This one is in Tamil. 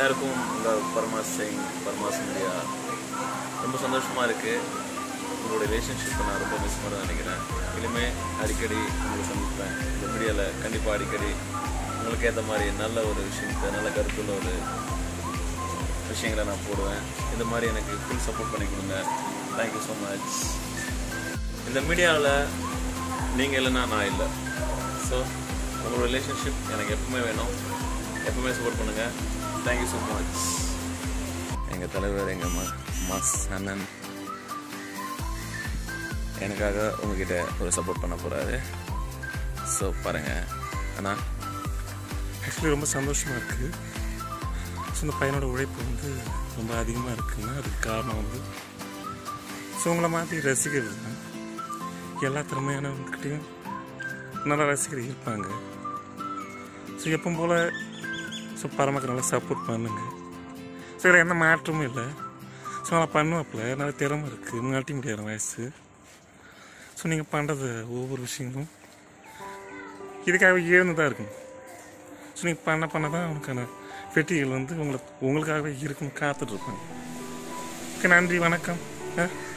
எல்லாருக்கும் உங்கள் பரமாஸ் சிங் பரமாஸ் இந்தியா ரொம்ப சந்தோஷமாக இருக்குது உங்களோட ரிலேஷன்ஷிப்பை நான் ரொம்ப மிஸ் பண்ண நினைக்கிறேன் இனிமே அடிக்கடி உங்களை சந்திப்பேன் இந்த மீடியாவில் கண்டிப்பாக அடிக்கடி உங்களுக்கு ஏற்ற மாதிரி நல்ல ஒரு விஷயத்தை நல்ல கருத்துள்ள ஒரு விஷயங்களை நான் போடுவேன் இந்த மாதிரி எனக்கு ஃபுல் சப்போர்ட் பண்ணி கொடுங்க தேங்க்யூ ஸோ மச் இந்த மீடியாவில் நீங்கள் இல்லைன்னா நான் இல்லை ஸோ உங்களோட ரிலேஷன்ஷிப் எனக்கு எப்பவுமே வேணும் எப்பவுமே சப்போர்ட் பண்ணுங்கள் தேங்க்யூ ஸோ மச் எங்கள் தலைவர் எங்கள் மா மாஸ் அண்ணன் எனக்காக உங்ககிட்ட ஒரு சப்போர்ட் பண்ண போகிறாரு ஸோ பாருங்கள் அண்ணா ஆக்சுவலி ரொம்ப சந்தோஷமாக இருக்குது ஸோ இந்த பையனோட உழைப்பு வந்து ரொம்ப அதிகமாக இருக்குன்னா அதுக்கு காரணம் வந்து ஸோ உங்களை மாதிரி ரசிகர்கள் தான் எல்லா திறமையானவங்ககிட்டையும் நல்ல ரசிகர்கள் இருப்பாங்க ஸோ எப்பவும் போல் ஸோ பரமக்கு நல்லா சப்போர்ட் பண்ணுங்க ஸோ இதில் எந்த மாற்றமும் இல்லை ஸோ நல்லா பண்ணுவாப்பில் நல்ல திறமை இருக்குது முன்னாட்டி முடியாத வயசு ஸோ நீங்கள் பண்ணுறது ஒவ்வொரு விஷயமும் இதுக்காக ஏழ்ந்து தான் இருக்கும் ஸோ நீங்கள் பண்ண பண்ண தான் அவனுக்கான வெற்றிகள் வந்து உங்களை உங்களுக்காகவே இருக்குன்னு காத்துட்ருப்பாங்க ஓகே நன்றி வணக்கம் ஆ